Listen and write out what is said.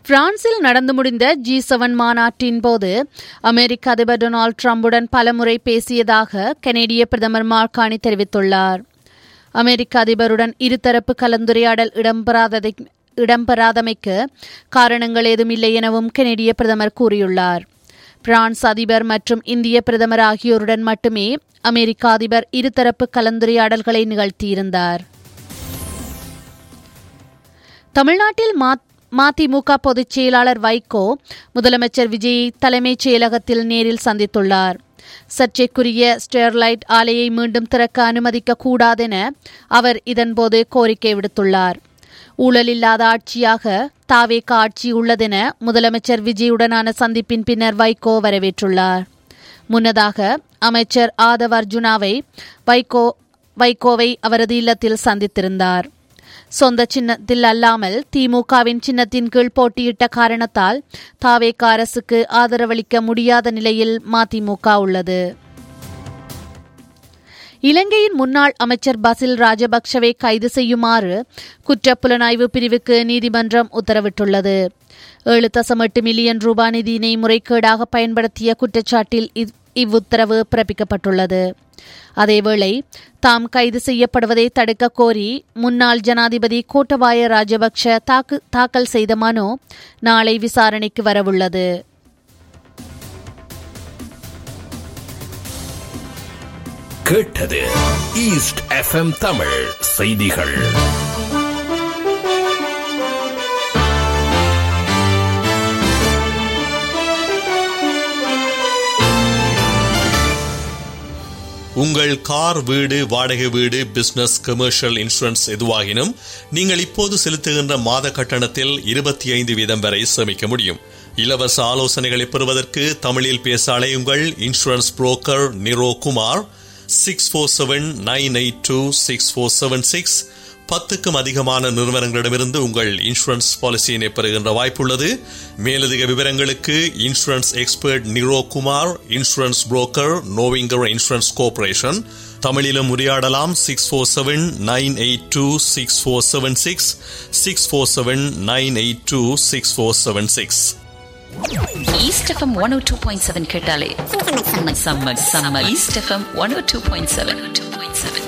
பிரான்சில் நடந்து முடிந்த ஜி செவன் மாநாட்டின் போது அமெரிக்க அதிபர் டொனால்டு டிரம்புடன் பலமுறை பேசியதாக கனேடிய பிரதமர் மார்கானி தெரிவித்துள்ளார் அமெரிக்க அதிபருடன் இருதரப்பு கலந்துரையாடல் இடம்பெறாததை இடம்பெறாதமைக்கு காரணங்கள் ஏதும் இல்லை எனவும் கனேடிய பிரதமர் கூறியுள்ளார் பிரான்ஸ் அதிபர் மற்றும் இந்திய பிரதமர் ஆகியோருடன் மட்டுமே அமெரிக்க அதிபர் இருதரப்பு கலந்துரையாடல்களை நிகழ்த்தியிருந்தார் தமிழ்நாட்டில் மதிமுக பொதுச் செயலாளர் வைகோ முதலமைச்சர் விஜய் தலைமைச் செயலகத்தில் நேரில் சந்தித்துள்ளார் சர்ச்சைக்குரிய ஸ்டெர்லைட் ஆலையை மீண்டும் திறக்க அனுமதிக்க கூடாதென அவர் இதன்போது கோரிக்கை விடுத்துள்ளார் ஊழலில்லாத ஆட்சியாக தாவேக ஆட்சி உள்ளதென முதலமைச்சர் விஜயுடனான சந்திப்பின் பின்னர் வைகோ வரவேற்றுள்ளார் முன்னதாக அமைச்சர் ஆதவ் அர்ஜுனாவை வைகோ வைகோவை அவரது இல்லத்தில் சந்தித்திருந்தார் சொந்த சின்னத்தில் அல்லாமல் திமுகவின் சின்னத்தின் கீழ் போட்டியிட்ட காரணத்தால் தாவேக அரசுக்கு ஆதரவளிக்க முடியாத நிலையில் மதிமுக உள்ளது இலங்கையின் முன்னாள் அமைச்சர் பசில் ராஜபக்சவை கைது செய்யுமாறு குற்றப்புலனாய்வு பிரிவுக்கு நீதிமன்றம் உத்தரவிட்டுள்ளது ஏழு தசம் எட்டு மில்லியன் ரூபாய் நிதியினை முறைகேடாக பயன்படுத்திய குற்றச்சாட்டில் இவ்வுத்தரவு பிறப்பிக்கப்பட்டுள்ளது அதேவேளை தாம் கைது செய்யப்படுவதை தடுக்க கோரி முன்னாள் ஜனாதிபதி கோட்டபாய ராஜபக்ஷ தாக்கல் செய்த மனு நாளை விசாரணைக்கு வரவுள்ளது கேட்டது ஈஸ்ட் எஃப்எம் தமிழ் செய்திகள் உங்கள் கார் வீடு வாடகை வீடு பிசினஸ் கமர்ஷியல் இன்சூரன்ஸ் எதுவாகினும் நீங்கள் இப்போது செலுத்துகின்ற மாத கட்டணத்தில் இருபத்தி ஐந்து வீதம் வரை சேமிக்க முடியும் இலவச ஆலோசனைகளை பெறுவதற்கு தமிழில் பேச அலையுங்கள் insurance broker Niro Kumar six four seven nine eight two six four seven six பத்துக்கும் அதிகமான நிறுவனங்களிடமிருந்து உங்கள் இன்சூரன்ஸ் பாலிசியினை பெறுகின்ற வாய்ப்புள்ளது மேலதிக விவரங்களுக்கு insurance expert Niro Kumar insurance broker நோவிங்கர் இன்சூரன்ஸ் கோஆபரேஷன் தமிழிலும் உரையாடலாம் six four seven nine eight two six four seven six six four seven nine eight two six four seven six east FM one O two point seven கேட்டாலே செம்ம செம்ம east FM one O two point seven